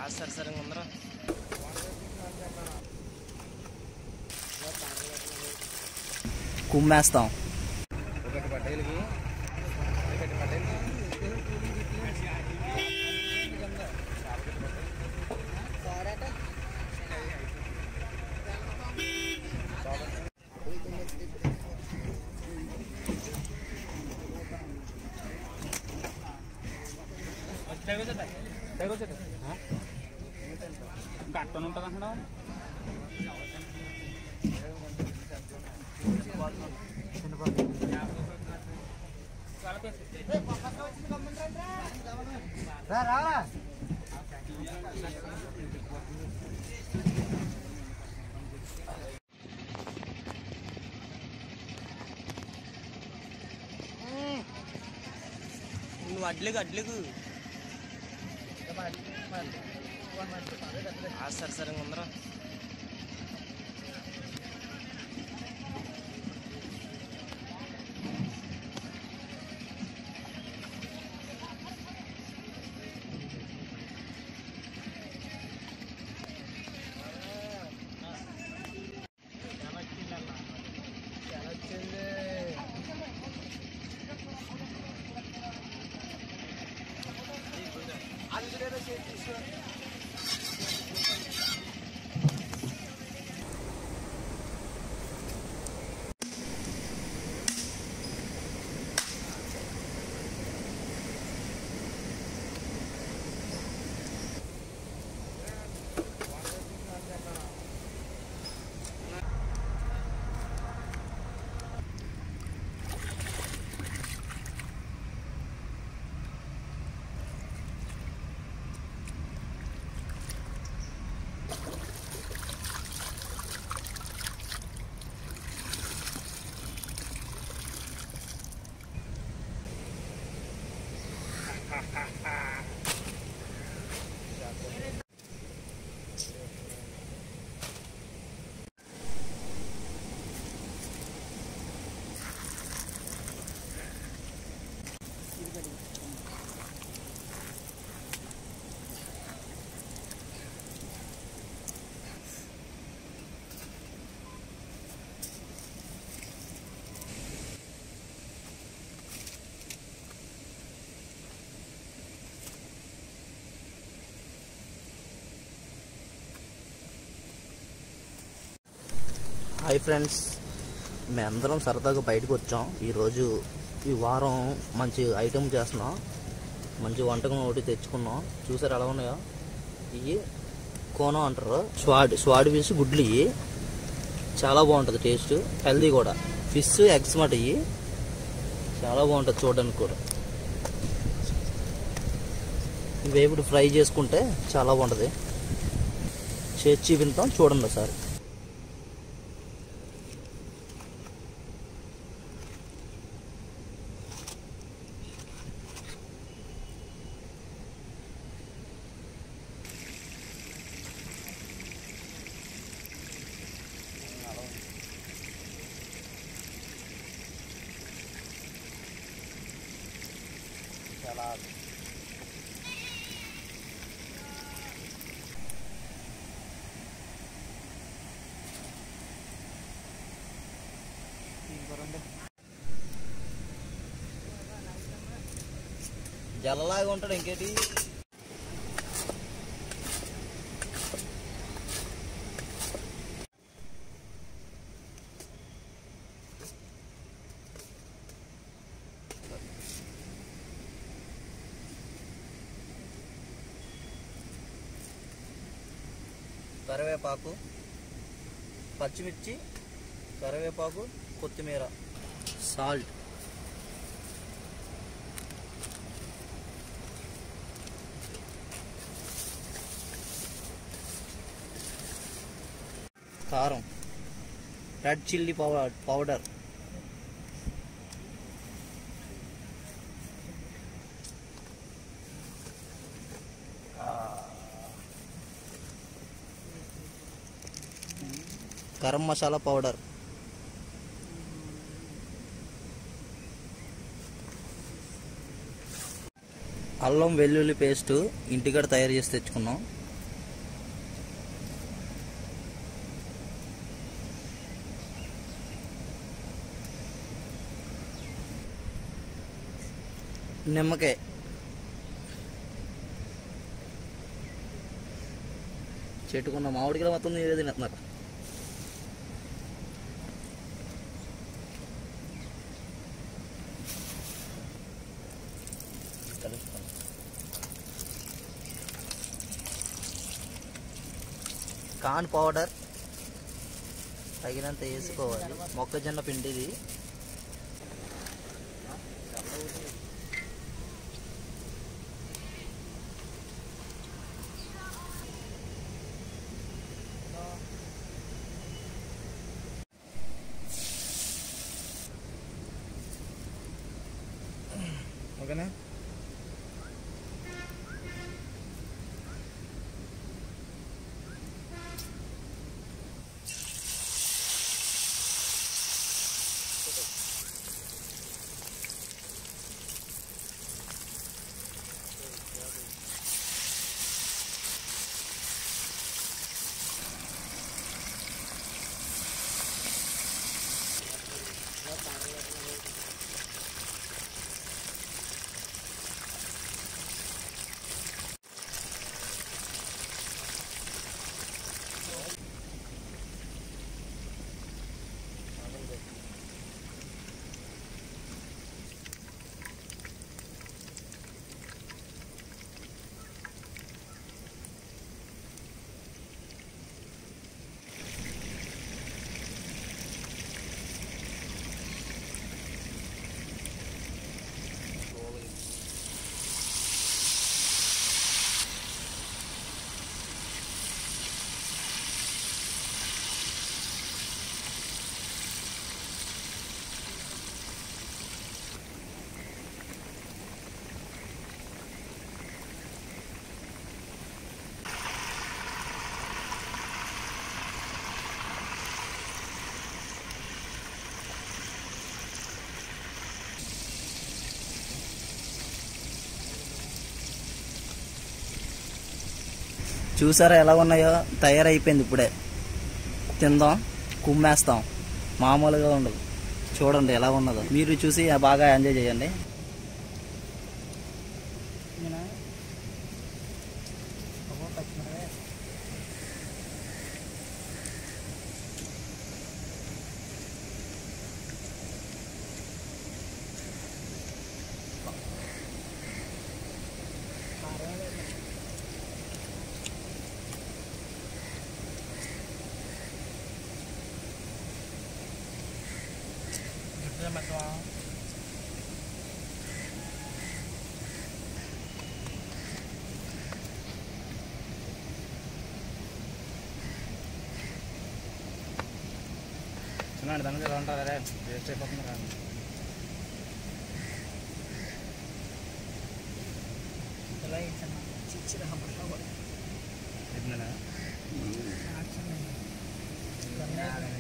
సరే సరే ముందర కుమ్మేస్తాం ఒకటి పట్టేలకి ఒకటి పట్టేలకి గట్టను ఉంటుంది అక్కడ నువ్వు అడ్లకు అడ్లకు సరే సరే ముందర హాయ్ ఫ్రెండ్స్ మేమందరం సరదాగా బయటకు వచ్చాం ఈరోజు ఈ వారం మంచి ఐటెం చేస్తున్నాం మంచి వంటకం ఒకటి తెచ్చుకున్నాం చూసారు ఎలా ఉన్నాయో ఇవి కోనం అంటారు స్వాడ్ స్వాడ్ ఫిష్ గుడ్లు ఇవి చాలా బాగుంటుంది టేస్ట్ హెల్దీ కూడా ఫిష్ ఎగ్స్ మాట ఇవి చాలా బాగుంటుంది చూడడానికి కూడా ఇవి ఇప్పుడు ఫ్రై చేసుకుంటే చాలా బాగుంటుంది చేసి చూపిస్తాం చూడండి ఒకసారి జలలాగా ఉంటాడు ఇంకేటి కరివేపాకు పచ్చిమిర్చి కరివేపాకు కొత్తిమీర సాల్ట్ కారం red chilli powder powder garam masala powder అల్లం వెల్లుల్లి పేస్ట్ ఇంటికాడ తయారు చేసి తెచ్చుకున్నాం నిమ్మకాయ చెట్టుకున్న మామిడికాయలు మొత్తం నీరే తినేస్తున్నారు కాన్ పౌడర్ తగినంత వేసుకోవాలి మొక్కజొన్న పిండిది ఓకేనా చూసారా ఎలా ఉన్నాయో తయారైపోయింది ఇప్పుడే తిందాం కుమ్మేస్తాం మామూలుగా ఉండదు చూడండి ఎలా ఉన్నదో మీరు చూసి బాగా ఎంజాయ్ చేయండి చిన్న దాని మీద ఉంటారా వేస్ట్ అయిపోతుంది రా ఇదేనా?